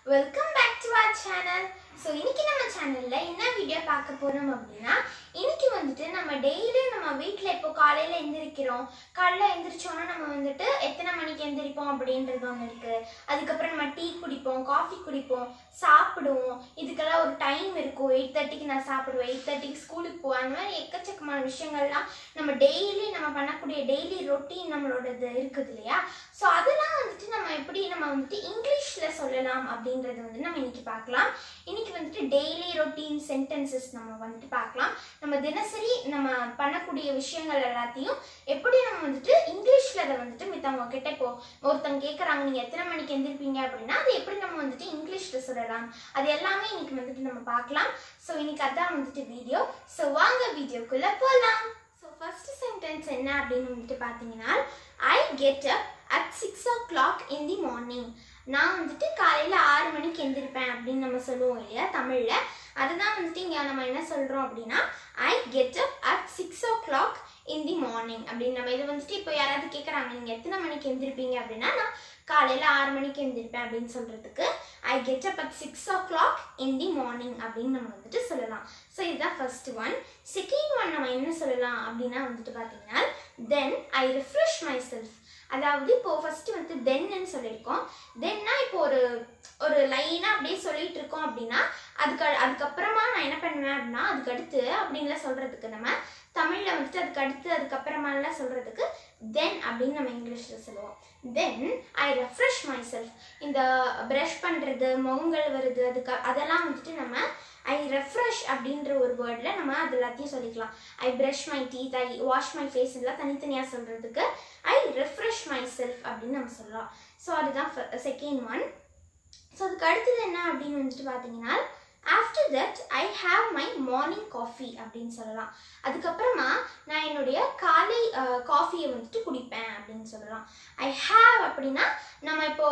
Welcome back to our channel so இன்னைக்கு நம்ம சேனல்ல என்ன வீடியோ பார்க்க போறோம் அப்படின்னா இன்னைக்கு வந்துட்டு நம்ம டெய்லி நம்ம வீட்டில் இப்போ காலையில எந்திரிக்கிறோம் காலைல எந்திரிச்சோன்னா நம்ம வந்துட்டு எத்தனை மணிக்கு எந்திரிப்போம் அப்படின்றது ஒன்று இருக்கு அதுக்கப்புறம் நம்ம டீ குடிப்போம் காஃபி குடிப்போம் சாப்பிடுவோம் இதுக்கெல்லாம் ஒரு டைம் இருக்கும் எயிட் தேர்ட்டிக்கு நான் சாப்பிடுவேன் எயிட் தேர்ட்டிக்கு ஸ்கூலுக்கு போவேன் அந்த மாதிரி எக்கச்சக்கமான விஷயங்கள்லாம் நம்ம டெய்லி நம்ம பண்ணக்கூடிய டெய்லி ரொட்டீன் நம்மளோடது இருக்குது இல்லையா ஸோ அதெல்லாம் வந்துட்டு நம்ம எப்படி நம்ம வந்துட்டு இங்கிலீஷில் சொல்லலாம் அப்படின்றது வந்து நம்ம இன்னைக்கு பார்க்கலாம் இன்னைக்கு வந்துட்டு டெய்லி ரொட்டீன் சென்டென்சஸ் நம்ம வந்துட்டு பார்க்கலாம் நம்ம தினசரி நம்ம பண்ணக்கூடிய விஷயங்கள் எல்லாத்தையும் எப்படி நம்ம வந்துட்டு இங்கிலீஷில் அதை வந்துட்டு மித்தவங்க கிட்ட இப்போ ஒருத்தங்க கேட்குறாங்க நீங்கள் எத்தனை மணிக்கு எந்திருப்பீங்க அப்படின்னா அது எப்படி நம்ம வந்துட்டு இங்கிலீஷில் சொல்லலாம் அது எல்லாமே இன்னைக்கு வந்துட்டு நம்ம பார்க்கலாம் ஸோ இன்னைக்கு அதான் வந்துட்டு வீடியோ ஸோ வாங்க வீடியோக்குள்ளே போகலாம் ஸோ ஃபர்ஸ்ட் சென்டென்ஸ் என்ன அப்படின்னு வந்துட்டு பார்த்தீங்கன்னா I get up at six o'clock in the morning நான் வந்துட்டு காலையில் ஆறு மணிக்கு எந்திரிப்பேன் அப்படின்னு நம்ம சொல்லுவோம் இல்லையா தமிழில் அதுதான் வந்துட்டு இங்கே நம்ம என்ன சொல்கிறோம் அப்படின்னா I get up at six o'clock in the morning அப்படின்னு நம்ம இது வந்துட்டு இப்போ யாராவது கேட்குறாங்க நீங்கள் எத்தனை மணிக்கு எந்திரிப்பீங்க அப்படின்னா நான் காலையில் ஆறு மணிக்கு எந்திரிப்பேன் அப்படின்னு சொல்கிறதுக்கு I get up at six o'clock in the morning அப்படின்னு நம்ம வந்துட்டு சொல்லலாம் ஸோ இதுதான் ஃபர்ஸ்ட் ஒன் செகண்ட் ஒன் நம்ம என்ன சொல்லலாம் அப்படின்னா வந்துட்டு பார்த்தீங்கன்னா then I refresh myself அதாவது இப்போ ஃபர்ஸ்ட் வந்து தென்னு சொல்லியிருக்கோம் தென்னா இப்போ ஒரு ஒரு லைனாக அப்படியே சொல்லிட்டு இருக்கோம் அப்படின்னா அதுக்கு அதுக்கப்புறமா நான் என்ன பண்ணுவேன் அப்படின்னா அதுக்கு அடுத்து அப்படின்லாம் சொல்கிறதுக்கு நம்ம தமிழில் வந்துட்டு அதுக்கு அடுத்து அதுக்கப்புறமாலாம் சொல்கிறதுக்கு தென் அப்படின்னு நம்ம இங்கிலீஷில் சொல்லுவோம் then I refresh myself இந்த ப்ரஷ் பண்ணுறது முகங்கள் வருது அதுக்கு அதெல்லாம் வந்துட்டு நம்ம ஐ ரெஃப்ரெஷ் அப்படின்ற ஒரு வேர்டில் நம்ம அது எல்லாத்தையும் சொல்லிக்கலாம் I brush my teeth I wash my face இதெல்லாம் தனித்தனியாக சொல்கிறதுக்கு ஐ ரெஃப்ரெஷ் மை செல்ஃப் அப்படின்னு நம்ம சொல்லலாம் ஸோ அதுதான் செகண்ட் ஒன் ஸோ அதுக்கு அடுத்தது என்ன அப்படின்னு வந்துட்டு பார்த்தீங்கன்னா after that I have my morning coffee அப்படின்னு சொல்லலாம் அதுக்கப்புறமா நான் என்னுடைய காலை காஃபியை வந்துட்டு குடிப்பேன் அப்படின்னு சொல்லலாம் ஐ ஹாவ் அப்படின்னா நம்ம இப்போ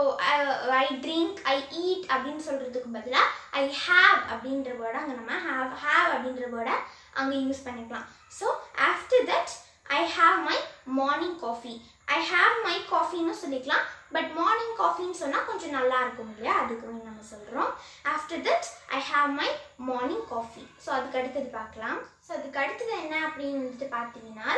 ஐ ட்ரிங்க் ஐ ஈட் அப்படின்னு சொல்கிறதுக்கு பதிலாக ஐ ஹாவ் அப்படின்ற வேர்டை அங்கே நம்ம ஹாவ் ஹாவ் அப்படின்ற வேர்டை அங்கே யூஸ் பண்ணிக்கலாம் so after that I have my morning coffee I have my காஃபின்னு சொல்லிக்கலாம் பட் மார்னிங் காஃபின்னு சொன்னால் கொஞ்சம் நல்லா இருக்கும் இல்லையா அதுக்கு நம்ம சொல்கிறோம் after that I have my morning coffee so அதுக்கு அடுத்தது பார்க்கலாம் ஸோ அதுக்கு அடுத்தது என்ன அப்படின்னு வந்துட்டு பார்த்தீங்கன்னா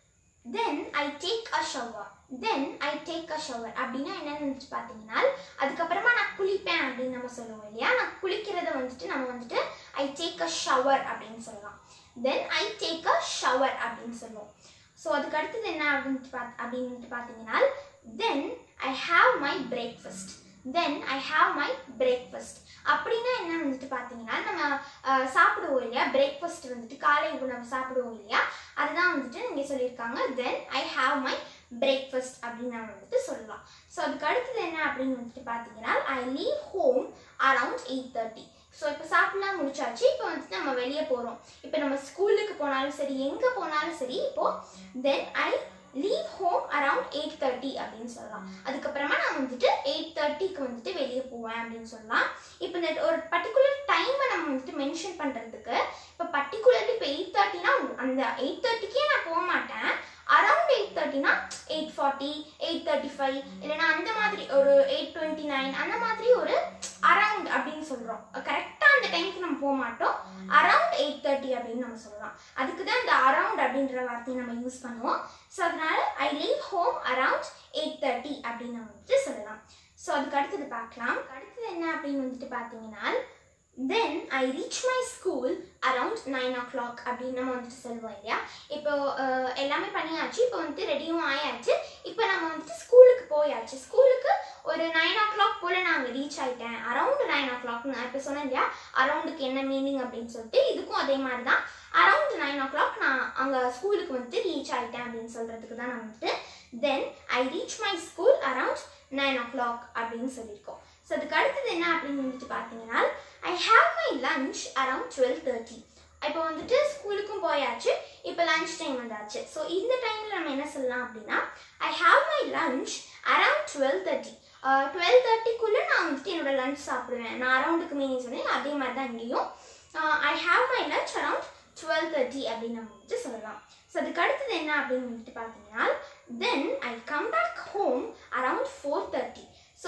then I take a shower then I take a shower அப்படின்னா என்னன்னு வந்துட்டு பார்த்தீங்கன்னா அதுக்கப்புறமா நான் குளிப்பேன் அப்படின்னு நம்ம சொல்லுவோம் இல்லையா நான் குளிக்கிறத வந்துட்டு நம்ம வந்துட்டு ஐ டேக் அ ஷவர் அப்படின்னு சொல்லலாம் தென் ஐ டேக் அ ஷவர் அப்படின்னு சொல்லுவோம் ஸோ அதுக்கு அடுத்தது என்ன அப்படின்ட்டு பாத் அப்படின்ட்டு பார்த்தீங்கன்னா then I have my breakfast then I have my breakfast அப்படின்னா என்ன வந்துட்டு பார்த்தீங்கன்னா நம்ம சாப்பிடுவோம் இல்லையா பிரேக்ஃபாஸ்ட் வந்துட்டு காலை உணவு சாப்பிடுவோம் இல்லையா அதுதான் வந்துட்டு நீங்கள் சொல்லியிருக்காங்க then I have my breakfast அப்படின்னு நம்ம வந்துட்டு சொல்லலாம் ஸோ அதுக்கு அடுத்தது என்ன அப்படின்னு வந்துட்டு பார்த்தீங்கன்னா I leave home around eight thirty so இப்போ சாப்பிட்லாம் முடிச்சாச்சு இப்போ வந்துட்டு நம்ம வெளியே போகிறோம் இப்போ நம்ம ஸ்கூலுக்கு போனாலும் சரி எங்கே போனாலும் சரி இப்போது then I leave home around eight thirty அப்படின்னு சொல்லலாம் அதுக்கப்புறமா நான் வந்துட்டு எயிட் தேர்ட்டிக்கு வந்துட்டு வெளியே போவேன் அப்படின்னு சொல்லலாம் இப்போ இந்த ஒரு பர்டிகுலர் டைமை நம்ம வந்துட்டு மென்ஷன் பண்ணுறதுக்கு இப்போ பர்டிகுலர்லி இப்போ எயிட் தேர்ட்டினா அந்த எயிட் தேர்ட்டிக்கே நான் போக மாட்டேன் அரவுண்ட் எயிட் தேர்ட்டினா eight forty eight thirty five இல்லைனா அந்த மாதிரி ஒரு எயிட் டுவெண்ட்டி நைன் அந்த மாதிரி ஒரு அரவுண்ட் அப்படின்னு சொல்கிறோம் கரெக்டாக அந்த டைமுக்கு நம்ம போக மாட்டோம் அரவுண்ட் எயிட் தேர்ட்டி அப்படின்னு நம்ம சொல்லலாம் அதுக்கு தான் இந்த அரவுண்ட் அப்படின்ற வார்த்தையை நம்ம யூஸ் பண்ணுவோம் ஸோ அதனால I leave home around eight thirty அப்படின்னு நம்ம வந்துட்டு சொல்லலாம் ஸோ அதுக்கு அடுத்தது பார்க்கலாம் அடுத்தது என்ன அப்படின்னு வந்துட்டு பார்த்தீங்கன்னா then I reach my school around nine o'clock அப்படின்னு நம்ம வந்துட்டு சொல்லுவோம் இல்லையா இப்போ எல்லாமே பண்ணியாச்சு இப்போ வந்துட்டு ரெடியும் ஆயாச்சு இப்போ நம்ம வந்துட்டு ஸ்கூலுக்கு போயாச்சு ஸ்கூலுக்கு ஒரு நைன் ஓ கிளாக் போல் நான் அங்கே ரீச் ஆகிட்டேன் அரவுண்ட் நைன் ஓ கிளாக் நான் இப்போ சொன்னேன் இல்லையா அரவுண்டுக்கு என்ன மீனிங் அப்படின்னு சொல்லிட்டு இதுக்கும் அதே மாதிரி தான் அரவுண்ட் நைன் ஓ கிளாக் நான் அங்கே ஸ்கூலுக்கு வந்துட்டு ரீச் ஆகிட்டேன் அப்படின்னு சொல்கிறதுக்கு தான் நான் வந்துட்டு then I reach my school around nine o'clock அப்படின்னு சொல்லியிருக்கோம் ஸோ அதுக்கு அடுத்தது என்ன அப்படின்னு வந்துட்டு பார்த்தீங்கன்னா I have my lunch around twelve thirty இப்போ வந்துட்டு ஸ்கூலுக்கும் போயாச்சு இப்போ லஞ்ச் டைம் வந்தாச்சு ஸோ இந்த டைமில் நம்ம என்ன சொல்லலாம் அப்படின்னா I have my lunch around twelve thirty twelve தேர்ட்டிக்குள்ளே நான் வந்துட்டு என்னோட லஞ்ச் சாப்பிடுவேன் நான் அரவுண்டுக்கு மீனிங் சொன்னேன் அதே மாதிரி தான் இங்கேயும் I have my lunch around twelve thirty அப்படின்னு நம்ம வந்துட்டு சொல்லலாம் ஸோ அதுக்கு அடுத்தது என்ன அப்படின்னு வந்துட்டு பார்த்தீங்கன்னா then I come back home around four thirty so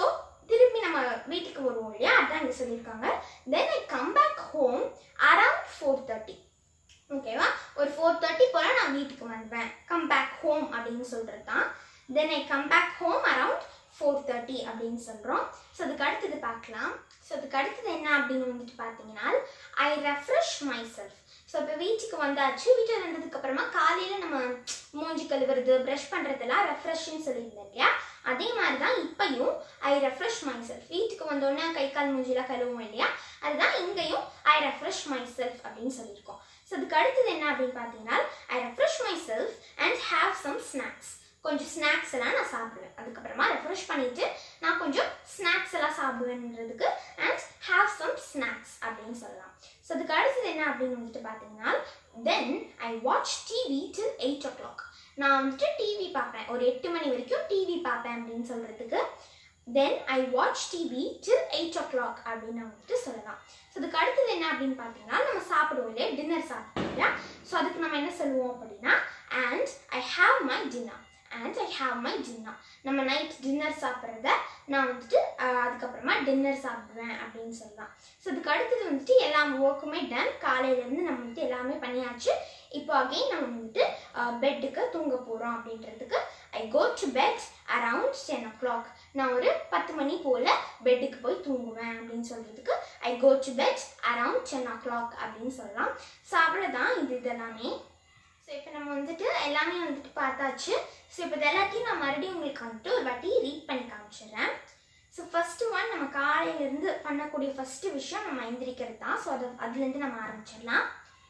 திருப்பி நம்ம வீட்டுக்கு வருவோம் இல்லையா அதான் இங்கே சொல்லியிருக்காங்க then I come back home around four thirty ஓகேவா ஒரு ஃபோர் தேர்ட்டி போல் நான் வீட்டுக்கு வருவேன் கம் பேக் ஹோம் அப்படின்னு சொல்கிறது தான் then I come back home around four thirty அப்படின்னு சொல்கிறோம் ஸோ அதுக்கு அடுத்தது பார்க்கலாம் ஸோ அதுக்கு அடுத்தது என்ன அப்படின்னு வந்துட்டு பார்த்தீங்கன்னா I refresh myself so இப்போ வீட்டுக்கு வந்தாச்சு வீட்டில் வந்ததுக்கு அப்புறமா காலையில் நம்ம மூஞ்சி கழுவுறது ப்ரஷ் பண்ணுறதெல்லாம் ரெஃப்ரெஷ்னு சொல்லியிருந்தேன் இல்லையா அதே மாதிரி தான் இப்பயும் ஐ ரெஃப்ரெஷ் மை செல்ஃப் வீட்டுக்கு வந்தோடனே கை கால் மூஞ்சிலாம் கழுவுவோம் இல்லையா அதுதான் இங்கேயும் ஐ ரெஃப்ரெஷ் மை செல்ஃப் அப்படின்னு சொல்லியிருக்கோம் ஸோ அதுக்கு அடுத்தது என்ன அப்படின்னு பார்த்தீங்கன்னா I refresh myself and have some snacks கொஞ்சம் ஸ்நாக்ஸ் எல்லாம் நான் சாப்பிடுவேன் அதுக்கப்புறமா ரெஃப்ரெஷ் பண்ணிட்டு நான் கொஞ்சம் ஸ்நாக்ஸ் எல்லாம் சாப்பிடுவேன்றதுக்கு அண்ட் ஹேவ் சம் ஸ்நாக்ஸ் அப்படின்னு சொல்லலாம் ஸோ அதுக்கு அடுத்தது என்ன அப்படின்னு வந்துட்டு பார்த்தீங்கன்னா then I watch TV till eight o'clock நான் வந்துட்டு டிவி பார்ப்பேன் ஒரு எட்டு மணி வரைக்கும் டிவி பார்ப்பேன் அப்படின்னு சொல்கிறதுக்கு then I watch TV till eight o'clock அப்படின்னு வந்துட்டு சொல்லலாம் ஸோ அதுக்கு அடுத்தது என்ன அப்படின்னு பார்த்தீங்கன்னா நம்ம சாப்பிடுவோம் இல்லையா டின்னர் சாப்பிடுவோம் இல்லையா ஸோ அதுக்கு நம்ம என்ன சொல்லுவோம் அப்படின்னா and I have my dinner and I have my dinner நம்ம நைட் டின்னர் சாப்பிட்றத நான் வந்துட்டு ஆஹ், அதுக்கப்புறமா டின்னர் சாப்பிடுவேன் அப்படின்னு சொல்லலாம் ஸோ அதுக்கு அடுத்தது வந்துட்டு எல்லா ஒர்க்குமே டன் காலையிலேருந்து நம்ம வந்துட்டு எல்லாமே பண்ணியாச்சு இப்போ அகைன் நம்ம வந்துட்டு பெட்டுக்கு தூங்க போகிறோம் அப்படின்றதுக்கு I go to bed around ten o'clock நான் ஒரு பத்து மணி போல் பெட்டுக்கு போய் தூங்குவேன் அப்படின்னு சொல்கிறதுக்கு I go to bed around ten o'clock அப்படின்னு சொல்லலாம் ஸோ அவ்வளோதான் இது இதெல்லாமே ஸோ இப்போ நம்ம வந்துட்டு எல்லாமே வந்துட்டு பார்த்தாச்சு ஸோ இப்போ இது எல்லாத்தையும் நான் மறுபடியும் உங்களுக்கு வந்துட்டு ஒரு வாட்டி ரீட் பண்ணி காமிச்சிடுறேன் ஸோ ஃபஸ்ட்டு ஒன் நம்ம காலையிலேருந்து பண்ணக்கூடிய ஃபஸ்ட்டு விஷயம் நம்ம எந்திரிக்கிறது தான் ஸோ அது அதுலேருந்து நம்ம ஆரம்பிச்சிடலாம்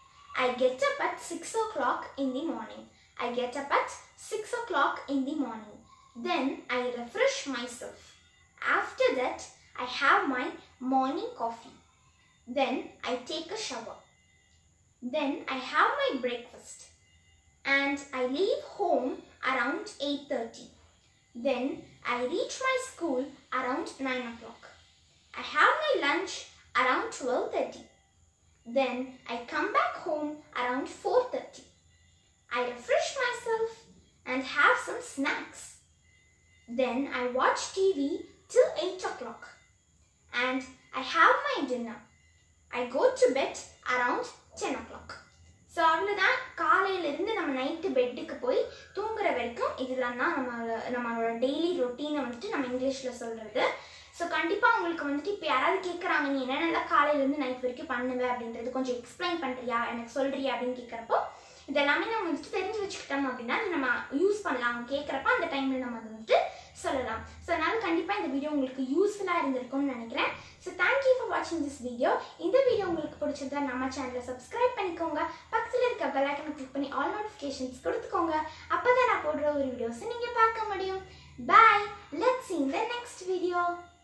I get up at six o'clock in the morning I get up at six o'clock in the morning then I refresh myself after that I have my morning coffee then I take a shower then I have my breakfast and I leave home around 8:30. Then I reach my school around 9 o'clock. I have my lunch around 12:30. Then I come back home around 4:30. I refresh myself and have some snacks. Then I watch TV till 8 o'clock. And I have my dinner. I go to bed around 10 o'clock. So அவ்வளோதான் காலையிலேருந்து நம்ம night பெட்டுக்கு போய் தூங்குற வரைக்கும் இதெல்லாம் தான் நம்ம நம்மளோட டெய்லி ரொட்டீனை வந்துட்டு நம்ம இங்கிலீஷில் சொல்கிறது ஸோ கண்டிப்பாக உங்களுக்கு வந்துட்டு இப்போ யாராவது கேட்குறாங்க நீ என்னென்னலாம் காலையிலேருந்து நைட் வரைக்கும் பண்ணுவேன் அப்படின்றது கொஞ்சம் எக்ஸ்பிளைன் பண்ணுறியா எனக்கு சொல்கிறியா அப்படின்னு கேட்குறப்போ இதெல்லாமே நம்ம வந்துட்டு தெரிஞ்சு வச்சுக்கிட்டோம் அப்படின்னா அது நம்ம யூஸ் பண்ணலாம் அவங்க கேட்குறப்ப அந்த டைமில் நம்ம அதை வந்துட்டு சொல்லலாம் ஸோ அதனால் கண்டிப்பாக இந்த வீடியோ உங்களுக்கு யூஸ்ஃபுல்லாக இருந்திருக்கும்னு நினைக்கிறேன் ஸோ தேங்க்யூ ஃபார் வாட்சிங் திஸ் வீடியோ இந்த வீடியோ உங்களுக்கு பிடிச்சிருந்தா நம்ம சேனலை சப்ஸ்கிரைப் பண்ணிக்கோங்க பக்கத்தில் இருக்க பெல் ஐக்கனை கிளிக் பண்ணி ஆல் நோட்டிஃபிகேஷன்ஸ் கொடுத்துக்கோங்க அப்போ தான் நான் போடுற ஒரு வீடியோஸை நீங்கள் பார்க்க முடியும் bye let's see in the next video